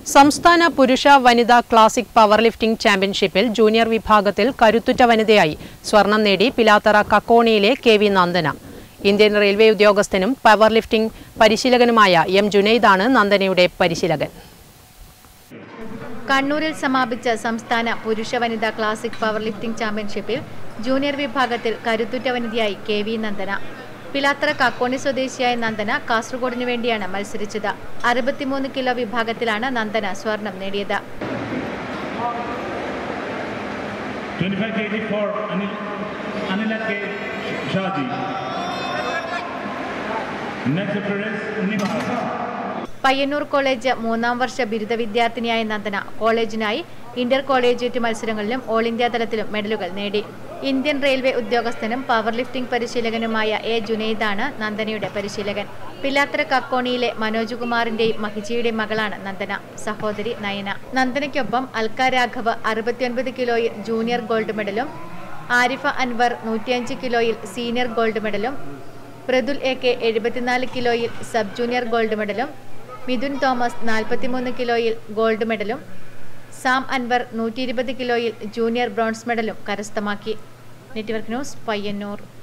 സംസ്ഥാന പുരുഷ വനിതാ ക്ലാസിക് പവർ ലിഫ്റ്റിംഗ് ചാമ്പ്യൻഷിപ്പിൽ ജൂനിയർ വിഭാഗത്തിൽ കരുത്തുറ്റ വനിതയായി സ്വർണം നേടി പിലാത്തറ കക്കോണിയിലെ K V Nandana Indian railway ഉദ്യോഗസ്ഥനും പവർ ലിഫ്റ്റിംഗ് പരിശീലകനുമായ എം ജുനൈദാണ് നന്ദനയുടെ പരിശീലകൻ കണ്ണൂരിൽ സമാപിച്ച സംസ്ഥാന പുരുഷ വനിതാ ക്ലാസിക് പവർ ലിഫ്റ്റിംഗ് ചാമ്പ്യൻഷിപ്പിൽ ജൂനിയർ വിഭാഗത്തിൽ കരുത്തുറ്റ വനിതയായി കെ വി നന്ദന പിലാത്തറ കാക്കോണി സ്വദേശിയായ നന്ദന കാസർഗോഡിനു വേണ്ടിയാണ് മത്സരിച്ചത് അറുപത്തിമൂന്ന് കിലോ വിഭാഗത്തിലാണ് നന്ദന സ്വർണം നേടിയത് 25 kg for Anil, Anila K. Shaji. Next appearance, Nivas. Payyanur college മൂന്നാം വർഷ ബിരുദ വിദ്യാർത്ഥിനിയായ നന്ദന കോളേജിനായി ഇന്റർ കോളേജിയറ്റ് മത്സരങ്ങളിലും ഓൾ ഇന്ത്യ തലത്തിലും മെഡലുകൾ നേടി ഇന്ത്യൻ റെയിൽവേ ഉദ്യോഗസ്ഥനും പവർ ലിഫ്റ്റിംഗ് പരിശീലകനുമായ എ ജുനൈദാണ് നന്ദനയുടെ പരിശീലകൻ പില്ലാത്തറ കക്കോണിയിലെ മനോജ് കുമാറിന്റെയും മഹിജിയുടെയും മകളാണ് നന്ദന സഹോദരി നയന നന്ദനയ്ക്കൊപ്പം അൽക്ക രാഘവ് അറുപത്തിയൊൻപത് കിലോയിൽ ജൂനിയർ ഗോൾഡ് മെഡലും ആരിഫ അൻവർ നൂറ്റിയഞ്ച് കിലോയിൽ സീനിയർ ഗോൾഡ് മെഡലും പ്രതുൽ എ കെ എഴുപത്തിനാല് കിലോയിൽ സബ് ജൂനിയർ ഗോൾഡ് മെഡലും മിഥുൻ തോമസ് നാൽപ്പത്തിമൂന്ന് കിലോയിൽ ഗോൾഡ് മെഡലും സാം അൻവർ നൂറ്റി ഇരുപത് കിലോയിൽ ജൂനിയർ ബ്രോൺസ് മെഡലും കരസ്ഥമാക്കി നെറ്റ്വർക്ക് ന്യൂസ് പയ്യന്നൂർ